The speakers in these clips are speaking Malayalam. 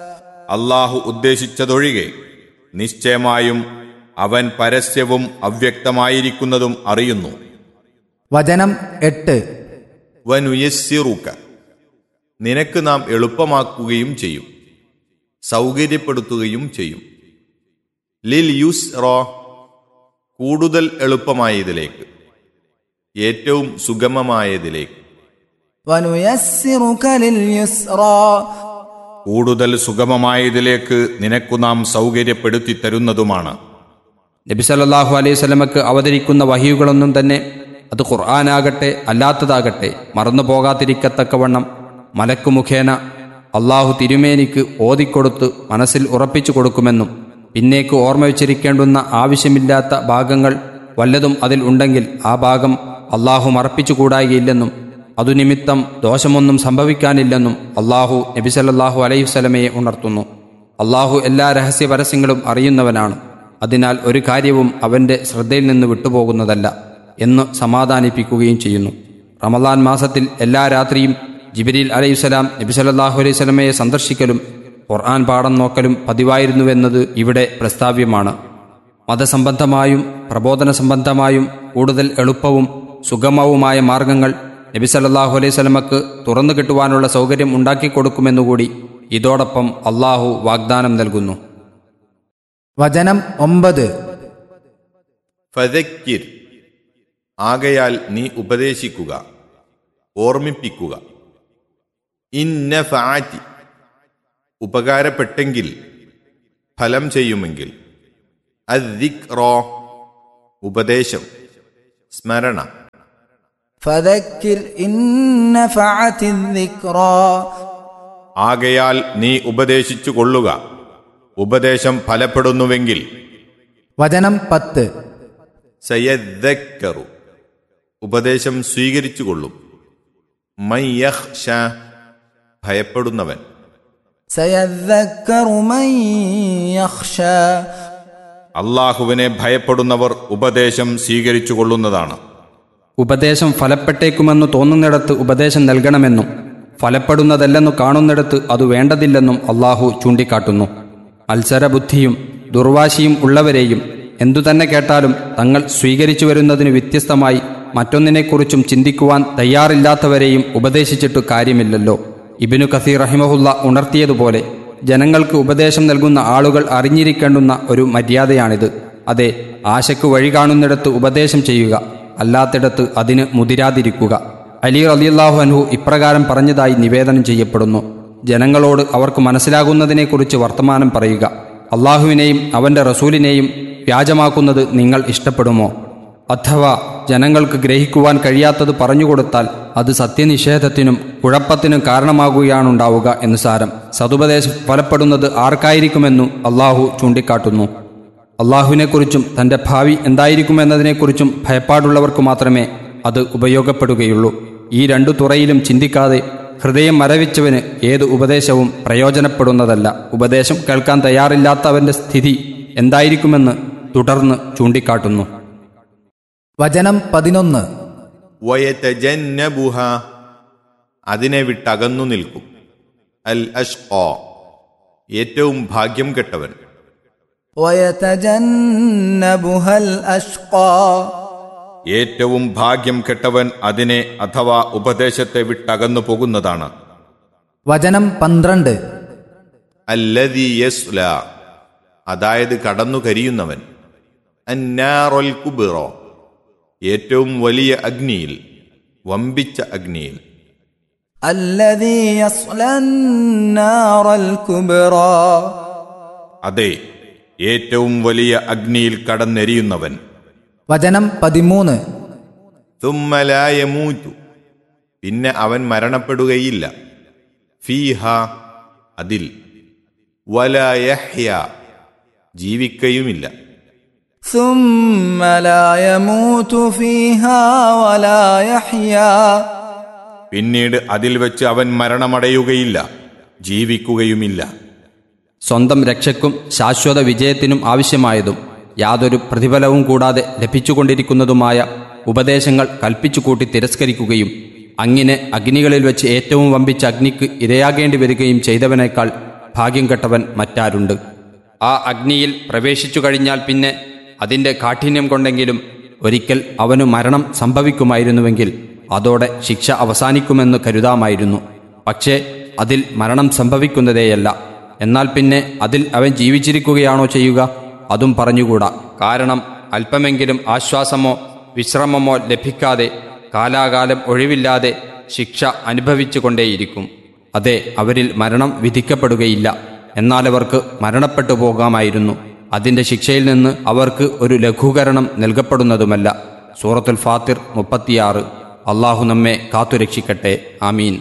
അള്ളാഹു ഉദ്ദേശിച്ചതൊഴികെ നിശ്ചയമായും അവൻ പരസ്യവും അവ്യക്തമായിരിക്കുന്നതും അറിയുന്നു വചനം എട്ട് വനുയസ്സിറുക്ക നിനക്ക് നാം എളുപ്പമാക്കുകയും ചെയ്യും സൗകര്യപ്പെടുത്തുകയും ചെയ്യും ലിൽ യുസ് റോ കൂടുതൽ എളുപ്പമായതിലേക്ക് ഏറ്റവും സുഗമമായതിലേക്ക് ونيسرك لليسرى കൂടുതൽ സുഗമമായതിലേക്ക് നിനക്കു നാം സൗകര്യപ്പെടുത്തി തരുന്നതുമാണ് നബി സല്ലല്ലാഹു അലൈഹി സ്വലമക്ക് അവതരിക്കുന്ന വഹിയുകളൊന്നും തന്നെ അത് ഖുർആനാകട്ടെ അല്ലാത്തതാകട്ടെ മറന്നു പോകാതിരിക്കത്തക്കവണ്ണം മലക്കു മുഖേന അള്ളാഹു തിരുമേനിക്ക് ഓതിക്കൊടുത്ത് മനസ്സിൽ ഉറപ്പിച്ചു കൊടുക്കുമെന്നും പിന്നേക്ക് ഓർമ്മ വെച്ചിരിക്കേണ്ടുന്ന ആവശ്യമില്ലാത്ത ഭാഗങ്ങൾ വല്ലതും അതിൽ ഉണ്ടെങ്കിൽ ആ ഭാഗം അള്ളാഹു മറപ്പിച്ചു കൂടായില്ലെന്നും അതു നിമിത്തം ദോഷമൊന്നും സംഭവിക്കാനില്ലെന്നും അള്ളാഹു നബി സല്ലല്ലാഹു അലൈഹി വസല്ലമയെ ഉണർത്തുന്നു അള്ളാഹു എല്ലാ രഹസ്യ പരസ്യങ്ങളും അറിയുന്നവനാണ് അതിനാൽ ഒരു കാര്യവും അവന്റെ ശ്രദ്ധയിൽ നിന്ന് വിട്ടുപോകുന്നതല്ല എന്ന് സമാധാനിപ്പിക്കുകയും ചെയ്യുന്നു റമദാൻ മാസത്തിൽ എല്ലാ രാത്രിയും ജിബിരിൽ അലൈഹിസ്സലാം നബി സല്ലല്ലാഹു അലൈഹി സ്വലമയെ സന്ദർശിക്കലും ഖുർആൻ പാഠം നോക്കലും പതിവായിരുന്നുവെന്നത് ഇവിടെ പ്രസ്താവ്യമാണ് മതസംബന്ധമായും പ്രബോധന സംബന്ധമായും കൂടുതൽ എളുപ്പവും സുഗമവുമായ മാർഗങ്ങൾ നബി സല്ലല്ലാഹു അലൈഹി സ്വലമക്ക് തുറന്നു കിട്ടുവാനുള്ള സൗകര്യം ഉണ്ടാക്കിക്കൊടുക്കുമെന്നുകൂടി ഇതോടൊപ്പം അള്ളാഹു വാഗ്ദാനം നൽകുന്നു വചനം ഒമ്പത് ഫതക്കിർ ആകയാൽ നീ ഉപദേശിക്കുക ഓർമ്മിപ്പിക്കുക ഇന്ന ഫാറ്റി ഉപകാരപ്പെട്ടെങ്കിൽ ഫലം ചെയ്യുമെങ്കിൽ അദ്ദിക്റോ ഉപദേശം സ്മരണ فذكر إن نفعت الذكرى ആകയാൽ നീ ഉപദേശിച്ചു കൊള്ളുക ഉപദേശം ഫലപ്പെടുന്നുവെങ്കിൽ വചനം പത്ത് സയദ്ദക്കറു ഉപദേശം സ്വീകരിച്ചു കൊള്ളും മയ്യഹ്ഷ ഭയപ്പെടുന്നവൻ سيذكر من يخشى അള്ളാഹുവിനെ ഭയപ്പെടുന്നവർ ഉപദേശം സ്വീകരിച്ചു കൊള്ളുന്നതാണ് ഉപദേശം ഫലപ്പെട്ടേക്കുമെന്ന് തോന്നുന്നിടത്ത് ഉപദേശം നൽകണമെന്നും ഫലപ്പെടുന്നതല്ലെന്നു കാണുന്നിടത്ത് അത് വേണ്ടതില്ലെന്നും അള്ളാഹു ചൂണ്ടിക്കാട്ടുന്നു മത്സരബുദ്ധിയും ദുർവാശിയും ഉള്ളവരെയും എന്തുതന്നെ കേട്ടാലും തങ്ങൾ സ്വീകരിച്ചു വരുന്നതിന് വ്യത്യസ്തമായി മറ്റൊന്നിനെക്കുറിച്ചും ചിന്തിക്കുവാൻ തയ്യാറില്ലാത്തവരെയും ഉപദേശിച്ചിട്ട് കാര്യമില്ലല്ലോ ഇബിനു കസീർ റഹിമഹുല്ല ഉണർത്തിയതുപോലെ ജനങ്ങൾക്ക് ഉപദേശം നൽകുന്ന ആളുകൾ അറിഞ്ഞിരിക്കേണ്ടുന്ന ഒരു മര്യാദയാണിത് അതെ ആശയ്ക്ക് വഴി കാണുന്നിടത്ത് ഉപദേശം ചെയ്യുക അല്ലാത്തിടത്ത് അതിന് മുതിരാതിരിക്കുക അലി റലിയല്ലാഹു അൻഹു ഇപ്രകാരം പറഞ്ഞതായി നിവേദനം ചെയ്യപ്പെടുന്നു ജനങ്ങളോട് അവർക്ക് മനസ്സിലാകുന്നതിനെക്കുറിച്ച് വർത്തമാനം പറയുക അള്ളാഹുവിനെയും അവന്റെ റസൂലിനെയും വ്യാജമാക്കുന്നത് നിങ്ങൾ ഇഷ്ടപ്പെടുമോ അഥവാ ജനങ്ങൾക്ക് ഗ്രഹിക്കുവാൻ കഴിയാത്തത് പറഞ്ഞുകൊടുത്താൽ അത് സത്യനിഷേധത്തിനും കുഴപ്പത്തിനും കാരണമാകുകയാണുണ്ടാവുക എന്ന് സാരം സതുപദേശം ഫലപ്പെടുന്നത് ആർക്കായിരിക്കുമെന്നു അള്ളാഹു ചൂണ്ടിക്കാട്ടുന്നു അള്ളാഹുവിനെക്കുറിച്ചും തന്റെ ഭാവി എന്തായിരിക്കുമെന്നതിനെക്കുറിച്ചും ഭയപ്പാടുള്ളവർക്ക് മാത്രമേ അത് ഉപയോഗപ്പെടുകയുള്ളൂ ഈ രണ്ടു തുറയിലും ചിന്തിക്കാതെ ഹൃദയം മരവിച്ചവന് ഏത് ഉപദേശവും പ്രയോജനപ്പെടുന്നതല്ല ഉപദേശം കേൾക്കാൻ തയ്യാറില്ലാത്തവന്റെ സ്ഥിതി എന്തായിരിക്കുമെന്ന് തുടർന്ന് ചൂണ്ടിക്കാട്ടുന്നു വചനം പതിനൊന്ന് വയതജന്നബുഹ അതിനെ വിട്ടകന്നു നിൽക്കും അൽ അഷ്ഖാ ഏറ്റവും ഭാഗ്യം കെട്ടവൻ ويتجنبها الأشقى ഏറ്റവും ഭാഗ്യം കെട്ടവൻ അതിനെ അഥവാ ഉപദേശത്തെ വിട്ടകന്നു പോകുന്നതാണ് വചനം പന്ത്രണ്ട് അല്ലദി യസ്ല അതായത് കടന്നു കരിയുന്നവൻ അന്നാറൊൽ കുബിറോ ഏറ്റവും വലിയ അഗ്നിയിൽ വമ്പിച്ച അഗ്നിയിൽ الذي يصلى النار الكبرى അതെ ഏറ്റവും വലിയ അഗ്നിയിൽ കടന്നെരിയുന്നവൻ വചനം പതിമൂന്ന് തുമ്മലായമൂറ്റു പിന്നെ അവൻ മരണപ്പെടുകയില്ല ഫീഹ അതിൽ വലയഹ്യ ജീവിക്കയുമില്ല ثم لا يموت فيها ولا يحيا പിന്നീട് അതിൽ വെച്ച് അവൻ മരണമടയുകയില്ല ജീവിക്കുകയുമില്ല സ്വന്തം രക്ഷയ്ക്കും ശാശ്വത വിജയത്തിനും ആവശ്യമായതും യാതൊരു പ്രതിഫലവും കൂടാതെ ലഭിച്ചുകൊണ്ടിരിക്കുന്നതുമായ ഉപദേശങ്ങൾ കൽപ്പിച്ചുകൂട്ടി തിരസ്കരിക്കുകയും അങ്ങനെ അഗ്നികളിൽ വെച്ച് ഏറ്റവും വമ്പിച്ച അഗ്നിക്ക് ഇരയാകേണ്ടി വരികയും ചെയ്തവനേക്കാൾ ഭാഗ്യം കെട്ടവൻ മറ്റാരുണ്ട് ആ അഗ്നിയിൽ പ്രവേശിച്ചു കഴിഞ്ഞാൽ പിന്നെ അതിൻ്റെ കാഠിന്യം കൊണ്ടെങ്കിലും ഒരിക്കൽ അവനു മരണം സംഭവിക്കുമായിരുന്നുവെങ്കിൽ അതോടെ ശിക്ഷ അവസാനിക്കുമെന്ന് കരുതാമായിരുന്നു പക്ഷേ അതിൽ മരണം സംഭവിക്കുന്നതേയല്ല എന്നാൽ പിന്നെ അതിൽ അവൻ ജീവിച്ചിരിക്കുകയാണോ ചെയ്യുക അതും പറഞ്ഞുകൂടാ കാരണം അല്പമെങ്കിലും ആശ്വാസമോ വിശ്രമമോ ലഭിക്കാതെ കാലാകാലം ഒഴിവില്ലാതെ ശിക്ഷ അനുഭവിച്ചുകൊണ്ടേയിരിക്കും അതെ അവരിൽ മരണം വിധിക്കപ്പെടുകയില്ല എന്നാൽ അവർക്ക് മരണപ്പെട്ടു പോകാമായിരുന്നു അതിന്റെ ശിക്ഷയിൽ നിന്ന് അവർക്ക് ഒരു ലഘൂകരണം നൽകപ്പെടുന്നതുമല്ല സൂറത്തുൽ ഫാത്തിർ മുപ്പത്തിയാറ് അള്ളാഹു നമ്മെ കാത്തുരക്ഷിക്കട്ടെ ആമീൻ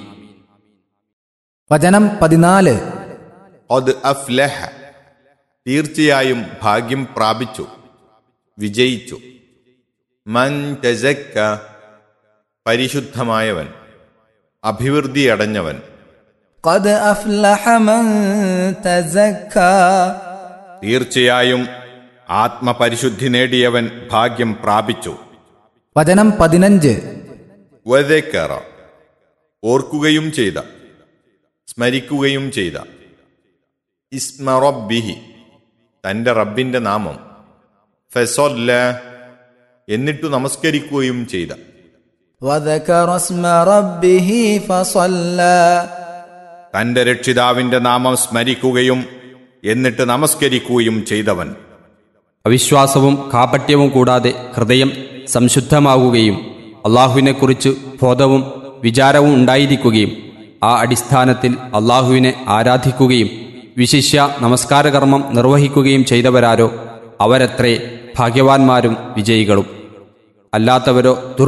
വചനം പതിനാല് അത് അഫ്ലഹ തീർച്ചയായും ഭാഗ്യം പ്രാപിച്ചു വിജയിച്ചു മൻ തസക്ക പരിശുദ്ധമായവൻ അഭിവൃദ്ധി അടഞ്ഞവൻ قد أفلح من تزكى തീർച്ചയായും ആത്മപരിശുദ്ധി നേടിയവൻ ഭാഗ്യം പ്രാപിച്ചു വചനം പതിനഞ്ച് വതക്കറ ഓർക്കുകയും ചെയ്ത സ്മരിക്കുകയും ചെയ്ത ഇസ്മറബിഹി തന്റെ റബ്ബിന്റെ നാമം ഫെസൊല്ല എന്നിട്ടു നമസ്കരിക്കുകയും ചെയ്ത وذكر اسم ربه فصلى തന്റെ രക്ഷിതാവിന്റെ നാമം സ്മരിക്കുകയും എന്നിട്ട് നമസ്കരിക്കുകയും ചെയ്തവൻ അവിശ്വാസവും കാപട്യവും കൂടാതെ ഹൃദയം സംശുദ്ധമാകുകയും അള്ളാഹുവിനെക്കുറിച്ച് ബോധവും വിചാരവും ഉണ്ടായിരിക്കുകയും ആ അടിസ്ഥാനത്തിൽ അള്ളാഹുവിനെ ആരാധിക്കുകയും വിശിഷ്യ നമസ്കാരകർമ്മം നിർവഹിക്കുകയും ചെയ്തവരാരോ അവരത്രേ ഭാഗ്യവാന്മാരും വിജയികളും അല്ലാത്തവരോ ദുർ